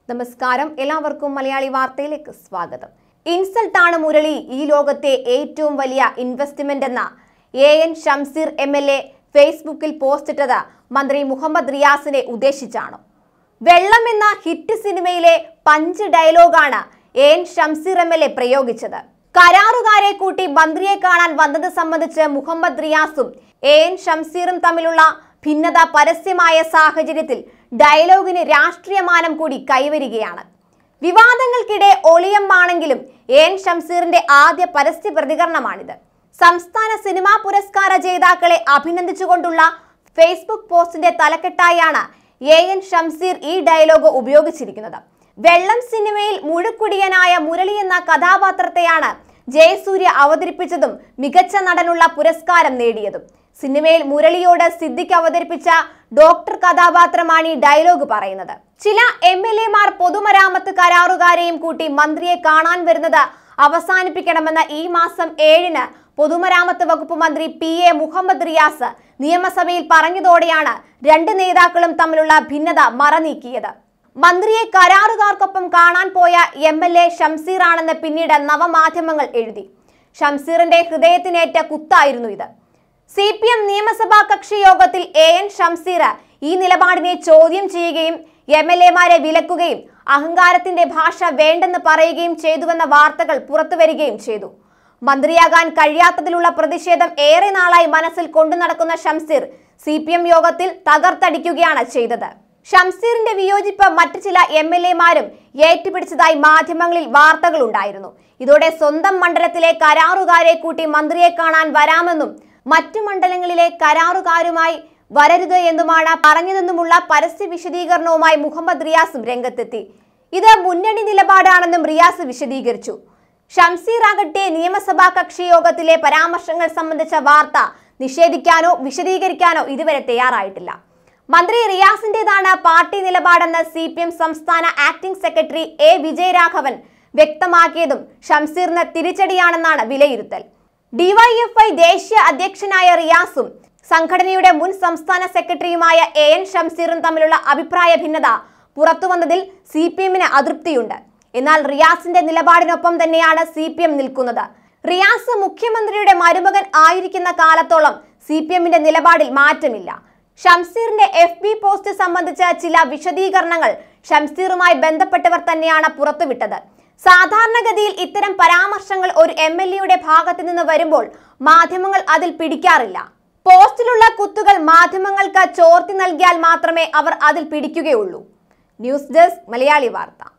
നമസ്കാരം എല്ലാവർക്കും മലയാളി വാർത്തയിലേക്ക് സ്വാഗതം ഇൻസൾട്ടാണ് മുരളി ഈ ലോകത്തെ ഏറ്റവും വലിയ ഇൻവെസ്റ്റ്മെന്റ് എന്ന A N Shamseer M L A ഫേസ്ബുക്കിൽ പോസ്റ്റിട്ടത് മന്ത്രി മുഹമ്മദ് റിയാസിനെ ഉദ്ദേശിച്ചാണ് വെള്ളം എന്ന ഹിറ്റ് സിനിമയിലെ പഞ്ച് ഡയലോഗാണ് A N Shamseer M L A പ്രയോഗിച്ചത് കരാറുകാരെ കൂട്ടി മന്ത്രിയെ കാണാൻ വന്നത് സംബന്ധിച്ച് മുഹമ്മദ് റിയാസും എ എൻ ഷംസീറും തമ്മിലുള്ള ഭിന്നത പരസ്യമായ സാഹചര്യത്തിൽ ഡയലോഗിന് രാഷ്ട്രീയമാനം കൂടി കൈവരികയാണ് വിവാദങ്ങൾക്കിടെ ഒളിയമ്മാണെങ്കിലും എ എൻ ഷംസീറിന്റെ ആദ്യ പരസ്യ പ്രതികരണമാണിത് സംസ്ഥാന സിനിമാ പുരസ്കാര ജേതാക്കളെ അഭിനന്ദിച്ചുകൊണ്ടുള്ള ഫേസ്ബുക്ക് പോസ്റ്റിന്റെ തലക്കെട്ടായാണ് എ എൻ ഷംസീർ ഈ ഡയലോഗ് ഉപയോഗിച്ചിരിക്കുന്നത് വെള്ളം സിനിമയിൽ മുഴുക്കുടിയനായ മുരളി എന്ന കഥാപാത്രത്തെയാണ് ജയസൂര്യ അവതരിപ്പിച്ചതും മികച്ച നടനുള്ള പുരസ്കാരം നേടിയതും സിനിമയിൽ മുരളിയോട് സിദ്ദിഖ് അവതരിപ്പിച്ച ഡോക്ടർ കഥാപാത്രമാണ് ഈ ഡയലോഗ് പറയുന്നത് ചില എം എൽ എമാർ പൊതുമരാമത്ത് കരാറുകാരെയും കൂട്ടി മന്ത്രിയെ കാണാൻ വരുന്നത് അവസാനിപ്പിക്കണമെന്ന ഈ മാസം ഏഴിന് പൊതുമരാമത്ത് വകുപ്പ് മന്ത്രി പി എ മുഹമ്മദ് റിയാസ് നിയമസഭയിൽ പറഞ്ഞതോടെയാണ് രണ്ട് നേതാക്കളും തമ്മിലുള്ള ഭിന്നത മറനീക്കിയത് മന്ത്രിയെ കരാറുകാർക്കൊപ്പം കാണാൻ പോയ എം എൽ എ ഷംസീറാണെന്ന് പിന്നീട് നവമാധ്യമങ്ങൾ എഴുതി ഷംസീറിന്റെ ഹൃദയത്തിനേറ്റ കുത്തായിരുന്നു ഇത് സി പി എം നിയമസഭാ കക്ഷി യോഗത്തിൽ എ എൻ ഷംസീർ ഈ നിലപാടിനെ ചോദ്യം ചെയ്യുകയും എം എൽ എമാരെ വിലക്കുകയും അഹങ്കാരത്തിന്റെ ഭാഷ വേണ്ടെന്ന് പറയുകയും ചെയ്തുവെന്ന വാർത്തകൾ പുറത്തുവരികയും ചെയ്തു മന്ത്രിയാകാൻ കഴിയാത്തതിലുള്ള പ്രതിഷേധം ഏറെ നാളായി മനസ്സിൽ കൊണ്ടു നടക്കുന്ന ഷംസീർ സി പി എം യോഗത്തിൽ തകർത്തടിക്കുകയാണ് ചെയ്തത് ഷംസീറിന്റെ വിയോജിപ്പ് മറ്റു ചില എം എൽ എമാരും ഏറ്റുപിടിച്ചതായി മാധ്യമങ്ങളിൽ വാർത്തകൾ ഉണ്ടായിരുന്നു ഇതോടെ സ്വന്തം മണ്ഡലത്തിലെ കരാറുകാരെ കൂട്ടി മന്ത്രിയെ കാണാൻ വരാമെന്നും മറ്റു മണ്ഡലങ്ങളിലെ കരാറുകാരുമായി വരരുത് എന്നുമാണ് പറഞ്ഞതെന്നുമുള്ള പരസ്യ വിശദീകരണവുമായി മുഹമ്മദ് റിയാസും രംഗത്തെത്തി ഇത് മുന്നണി നിലപാടാണെന്നും റിയാസ് വിശദീകരിച്ചു ഷംസീർ ആകട്ടെ നിയമസഭാ കക്ഷി യോഗത്തിലെ പരാമർശങ്ങൾ സംബന്ധിച്ച വാർത്ത നിഷേധിക്കാനോ വിശദീകരിക്കാനോ ഇതുവരെ തയ്യാറായിട്ടില്ല മന്ത്രി റിയാസിന്റേതാണ് പാർട്ടി നിലപാടെന്ന് സി പി എം സംസ്ഥാന ആക്ടിംഗ് സെക്രട്ടറി എ വിജയരാഘവൻ വ്യക്തമാക്കിയതും ഷംസീറിന് തിരിച്ചടിയാണെന്നാണ് വിലയിരുത്തൽ ഡിവൈഎഫ്ഐ ദേശീയ അധ്യക്ഷനായ റിയാസും സംഘടനയുടെ മുൻ സംസ്ഥാന സെക്രട്ടറിയുമായ എ എൻ ഷംസീറും തമ്മിലുള്ള അഭിപ്രായ ഭിന്നത പുറത്തുവന്നതിൽ സി പി എമ്മിന് അതൃപ്തിയുണ്ട് എന്നാൽ റിയാസിന്റെ നിലപാടിനൊപ്പം തന്നെയാണ് സി പി എം നിൽക്കുന്നത് റിയാസ് മുഖ്യമന്ത്രിയുടെ മരുമകൻ ആയിരിക്കുന്ന കാലത്തോളം സി പി എമ്മിന്റെ നിലപാടിൽ മാറ്റമില്ല ഷംസീറിന്റെ എഫ് ബി പോസ്റ്റ് സംബന്ധിച്ച ചില വിശദീകരണങ്ങൾ ഷംസീറുമായി ബന്ധപ്പെട്ടവർ തന്നെയാണ് പുറത്തുവിട്ടത് സാധാരണഗതിയിൽ ഇത്തരം പരാമർശങ്ങൾ ഒരു എം എൽ എയുടെ ഭാഗത്ത് നിന്ന് വരുമ്പോൾ മാധ്യമങ്ങൾ അതിൽ പിടിക്കാറില്ല പോസ്റ്റിലുള്ള കുത്തുകൾ മാധ്യമങ്ങൾക്ക് ചോർത്തി നൽകിയാൽ മാത്രമേ അവർ അതിൽ പിടിക്കുകയുള്ളൂ ന്യൂസ് ഡെസ്ക് മലയാളി വാർത്ത